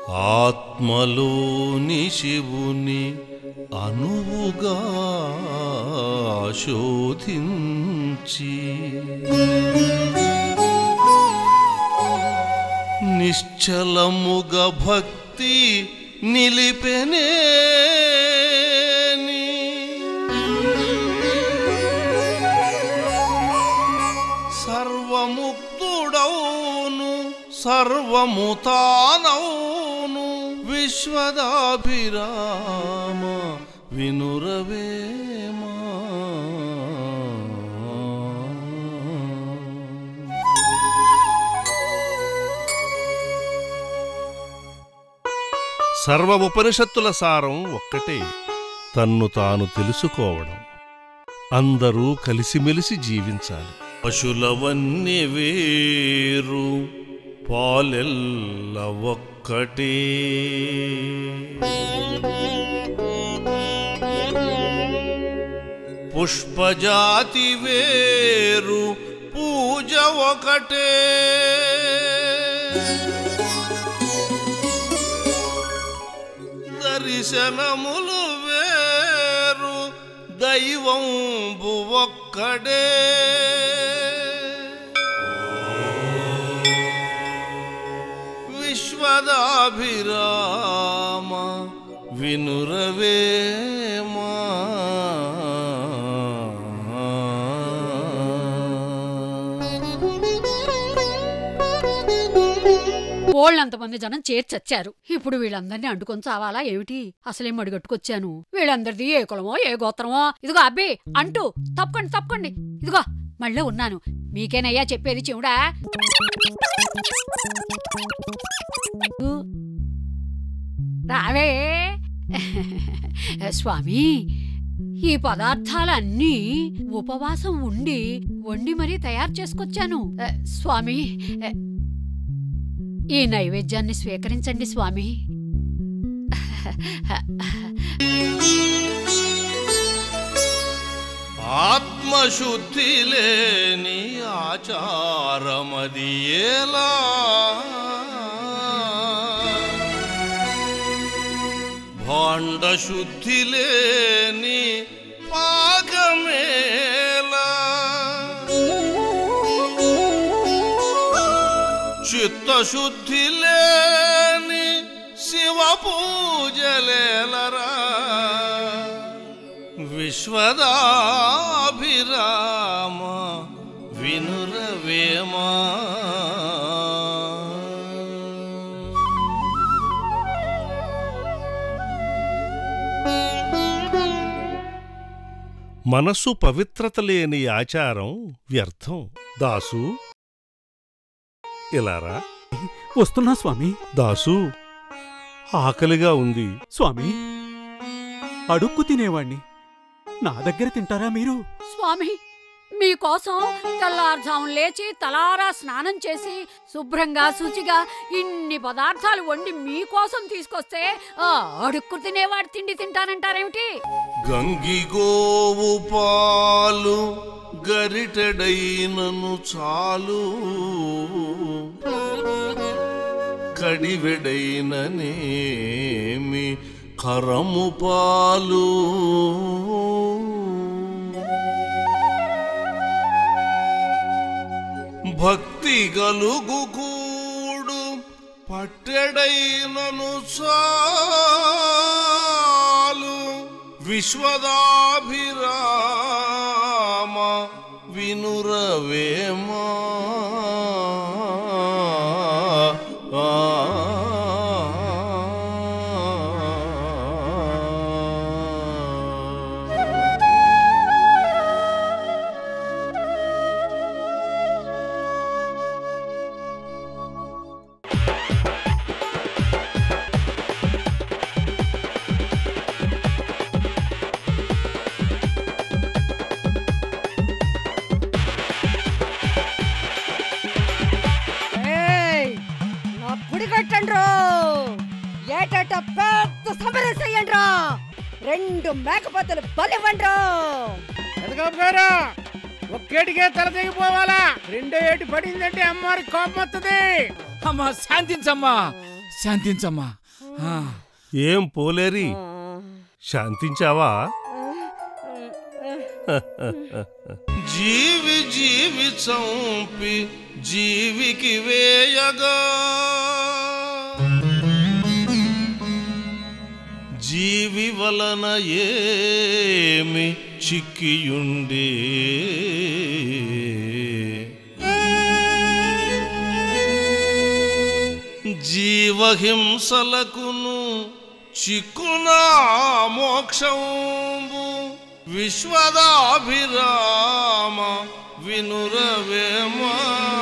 ఆత్మలోని శివుని అనువుగా శోధించి నిశ్చలముగ భక్తి నిలిపెనే సర్వముక్తుడౌను సర్వము తానౌను విశ్వదాభిరామ వినురవేమా సర్వ ఉపనిషత్తుల సారం ఒక్కటే తన్ను తాను తెలుసుకోవడం అందరూ కలిసిమెలిసి జీవించాలి పశులవన్నీ వేరు పాలెల్ల ఒక్కటే పుష్పజాతి వేరు పూజ ఒకటే దర్శనములు వేరు దైవం ఒక్కడే విశ్వదాభిరామ వినురవేమా ఓళ్ళంతమంది జనం చేర్చచ్చారు ఇప్పుడు వీళ్ళందరినీ అంటుకొని చావాలా ఏమిటి అసలేం అడిగట్టుకొచ్చాను వీళ్ళందరిది ఏ కులమో ఏ గోత్రమో ఇదిగో అబ్బి అంటూ తప్పకండి తప్పకండి ఇదిగో మళ్ళీ ఉన్నాను మీకేనయ్యా చెప్పేది చెవుడా రావే స్వామి ఈ పదార్థాలన్నీ ఉపవాసం ఉండి వండి మరీ తయారు చేసుకొచ్చాను ఆ, స్వామి ఆ, ఈ నైవేద్యాన్ని స్వీకరించండి స్వామి ఆత్మశుద్ధి లేని ఆచారమది ఎలా భాండ శుద్ధి లేని పాకమేలా చిత్తశుద్ధి లేని శివ పూజలేలరా విశ్వదాభిరామ వినురవేమా మనస్సు పవిత్రత లేని ఆచారం వ్యర్థం దాసు ఇలారా వస్తున్నా స్వామి దాసు ఆకలిగా ఉంది స్వామి అడుక్కు తినేవాణ్ణి నా దగ్గర తింటారా మీరు స్వామి మీకోసం తెల్లారుజామున లేచి తలారా స్నానం చేసి శుభ్రంగా శుచిగా ఇన్ని పదార్థాలు వండి మీకోసం తీసుకొస్తే ఆ అడుక్కు తినేవాడు తిండి తింటానంటారేమిటి గంగిగోవు పాలు గరిటెడైనను చాలు కడివెడైననేమి కరము పాలు భక్తి గలుగు కూడు పట్టెడైనను చాలు విశ్వదాభిరామ వినురవేమా ఆ. ఏయ్! నా గుడి కట్టండ్రో ఏటట పెద్ద సమరం చెయ్యండ్రా రెండు మేకపోతలు బలివ్వండ్రో ఎదగబాబు గారు ఒక్కేటికే తల తెగిపోవాలా రెండో ఏటి పడిందంటే అమ్మవారి కోపం వస్తుంది అమ్మా శాంతించమ్మా శాంతించమ్మా ఆ, ఏం పోలేరి శాంతించావా జీవి జీవి చంపి జీవికి వేయగా జీవి వలన ఏమి చిక్కియుండే జీవహింసలకును చిక్కునా మోక్షంబు విశ్వదాభిరామ వినురవేమా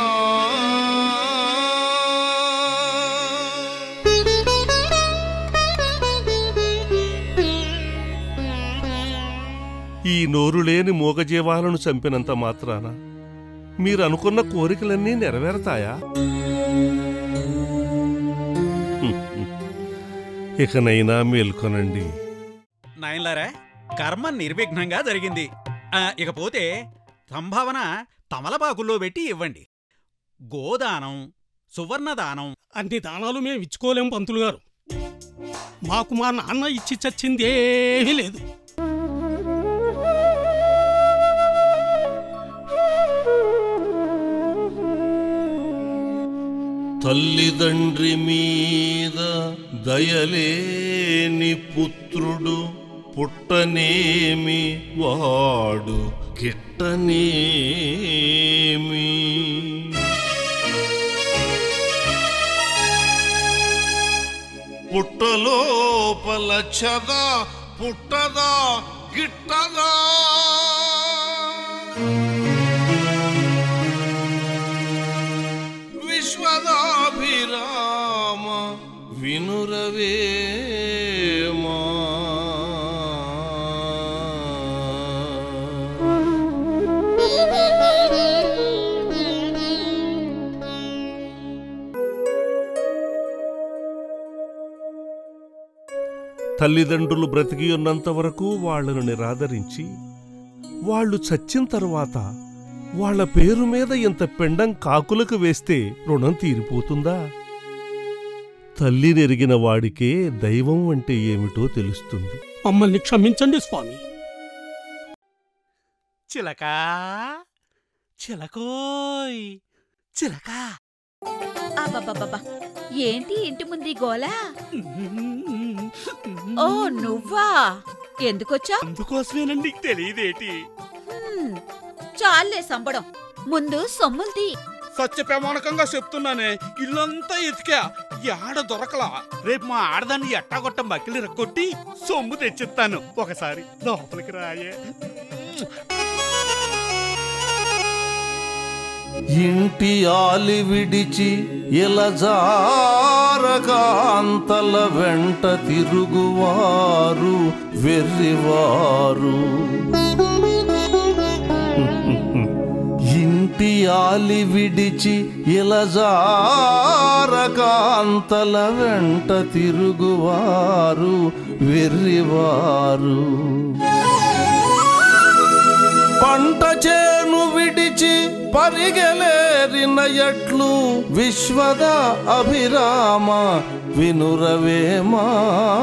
ఈ నోరు లేని మూగజీవాలను చంపినంత మాత్రాన మీరు అనుకున్న కోరికలన్నీ నెరవేరతాయా ఇకనైనా మేల్కొనండి నాయనలారా కర్మ నిర్విఘ్నంగా జరిగింది ఆ, ఇకపోతే సంభావన తమలపాకుల్లో పెట్టి ఇవ్వండి గోదానం సువర్ణదానం అన్ని దానాలు మేము ఇచ్చుకోలేం పంతులు గారు మాకు మా నాన్న ఇచ్చి చచ్చింది ఏమీ లేదు తల్లిదండ్రి మీద దయలేని పుత్రుడు పుట్టనేమి వాడు గిట్టనేమి పుట్టలోపల చద పుట్టదా గిట్టదా విశ్వదాభిరామ వినురవేమా తల్లిదండ్రులు బ్రతికి ఉన్నంత వరకు వాళ్లను నిరాదరించి వాళ్ళు చచ్చిన తర్వాత వాళ్ళ పేరు మీద ఇంత పెండం కాకులకు వేస్తే రుణం తీరిపోతుందా తల్లి నెరిగిన వాడికే దైవం అంటే ఏమిటో తెలుస్తుంది మమ్మల్ని క్షమించండి స్వామి చిలక చిలకోయ్ చిలక అబ్బబ్బబ్బబ్బా ఏంటి ఇంటి ముందు ఈ గోల ఓ నువ్వా ఎందుకొచ్చా అందుకోసమేనండి తెలియదేటి చాలే సంబడం ముందు సొమ్ముల్ది సత్య ప్రమాణకంగా చెప్తున్నానే ఇల్లంతా ఎతికా యాడ దొరకలా రేపు మా ఆడదాన్ని ఎట్టాగొట్ట మక్కిలి రక్కొట్టి సొమ్ము తెచ్చిస్తాను ఒకసారి లోపలికి రాయే ఇంటి ఆలి విడిచి ఎలజారకాంతల వెంట తిరుగువారు వెర్రివారు ఇంటి ఆలి విడిచి ఎలజారకాంతల వెంట తిరుగువారు వెర్రివారు పంట చేను విడిచి పరిగెలేరిన ఎట్లు విశ్వద అభిరామ వినురవేమా